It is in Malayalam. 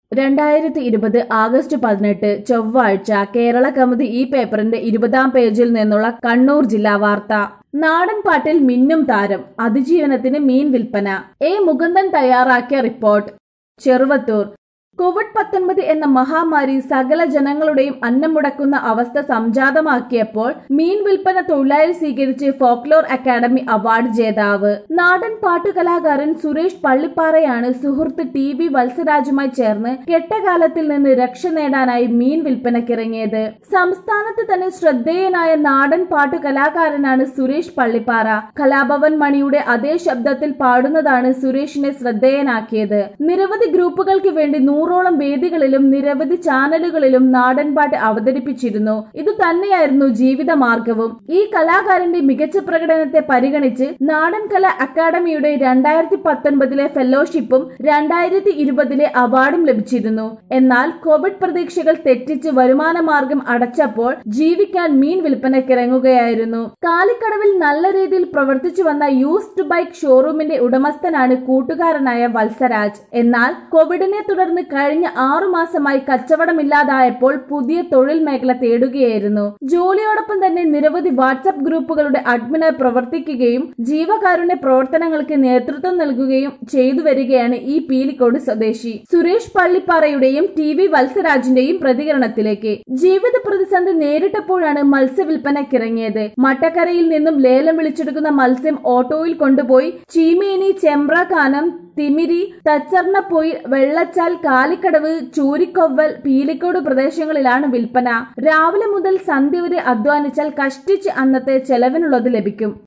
രണ്ടായിരത്തി ഇരുപത് ആഗസ്റ്റ് പതിനെട്ട് ചൊവ്വാഴ്ച കേരള കൗമുദി ഈ പേപ്പറിന്റെ ഇരുപതാം പേജിൽ നിന്നുള്ള കണ്ണൂർ ജില്ലാ വാർത്ത നാടൻ പാട്ടിൽ മിന്നും താരം അതിജീവനത്തിന് മീൻ വിൽപ്പന എ മുകുന്ദൻ തയ്യാറാക്കിയ റിപ്പോർട്ട് ചെറുവത്തൂർ കോവിഡ് പത്തൊൻപത് എന്ന മഹാമാരി സകല ജനങ്ങളുടെയും അന്നം മുടക്കുന്ന അവസ്ഥ സംജാതമാക്കിയപ്പോൾ മീൻ വിൽപ്പന തൊഴിലായി സ്വീകരിച്ച് ഫോക്ലോർ അക്കാദമി അവാർഡ് ജേതാവ് നാടൻ പാട്ടുകലാകാരൻ സുരേഷ് പള്ളിപ്പാറയാണ് സുഹൃത്ത് ടി വി വത്സരാജുമായി ചേർന്ന് കെട്ടകാലത്തിൽ നിന്ന് രക്ഷ നേടാനായി മീൻ വിൽപ്പനക്കിറങ്ങിയത് സംസ്ഥാനത്ത് തന്നെ ശ്രദ്ധേയനായ നാടൻ പാട്ടുകലാകാരനാണ് സുരേഷ് പള്ളിപ്പാറ കലാഭവൻ മണിയുടെ അതേ ശബ്ദത്തിൽ പാടുന്നതാണ് സുരേഷിനെ ശ്രദ്ധേയനാക്കിയത് നിരവധി ഗ്രൂപ്പുകൾക്ക് വേണ്ടി നൂറോളം വേദികളിലും നിരവധി ചാനലുകളിലും നാടൻപാട്ട് അവതരിപ്പിച്ചിരുന്നു ഇത് തന്നെയായിരുന്നു ജീവിതമാർഗവും ഈ കലാകാരന്റെ മികച്ച പ്രകടനത്തെ പരിഗണിച്ച് നാടൻ കല അക്കാദമിയുടെ രണ്ടായിരത്തി പത്തൊൻപതിലെ ഫെലോഷിപ്പും രണ്ടായിരത്തി ഇരുപതിലെ അവാർഡും ലഭിച്ചിരുന്നു എന്നാൽ കോവിഡ് പ്രതീക്ഷകൾ തെറ്റിച്ച് വരുമാന മാർഗം അടച്ചപ്പോൾ ജീവിക്കാൻ മീൻ വിൽപ്പനക്കിറങ്ങുകയായിരുന്നു കാലിക്കടവിൽ നല്ല രീതിയിൽ പ്രവർത്തിച്ചു വന്ന യൂസ്ഡ് ബൈക്ക് ഷോറൂമിന്റെ ഉടമസ്ഥനാണ് കൂട്ടുകാരനായ വത്സരാജ് എന്നാൽ കോവിഡിനെ തുടർന്ന് കഴിഞ്ഞ ആറു മാസമായി കച്ചവടമില്ലാതായപ്പോൾ പുതിയ തൊഴിൽ മേഖല തേടുകയായിരുന്നു ജോലിയോടൊപ്പം തന്നെ നിരവധി വാട്സപ്പ് ഗ്രൂപ്പുകളുടെ അഡ്മിനായി പ്രവർത്തിക്കുകയും ജീവകാരുണ്യ പ്രവർത്തനങ്ങൾക്ക് നേതൃത്വം നൽകുകയും ചെയ്തു വരികയാണ് ഈ പീലിക്കോട് സ്വദേശി സുരേഷ് പള്ളിപ്പാറയുടെയും ടി വി വത്സരാജിന്റെയും പ്രതികരണത്തിലേക്ക് ജീവിത പ്രതിസന്ധി നേരിട്ടപ്പോഴാണ് മത്സ്യവില്പനക്കിറങ്ങിയത് മട്ടക്കരയിൽ നിന്നും ലേലം വിളിച്ചെടുക്കുന്ന മത്സ്യം ഓട്ടോയിൽ കൊണ്ടുപോയി ചീമേനി ചെമ്പ്ര കാനം തിമിരി തച്ചർണപ്പൊയിൽ വെള്ളച്ചാൽ കാലിക്കടവ് ചൂരിക്കൊവ്വൽ പീലിക്കോട് പ്രദേശങ്ങളിലാണ് വിൽപ്പന രാവിലെ മുതൽ സന്ധ്യ വരെ അധ്വാനിച്ചാൽ കഷ്ടിച്ച് അന്നത്തെ ചെലവിനുള്ളത് ലഭിക്കും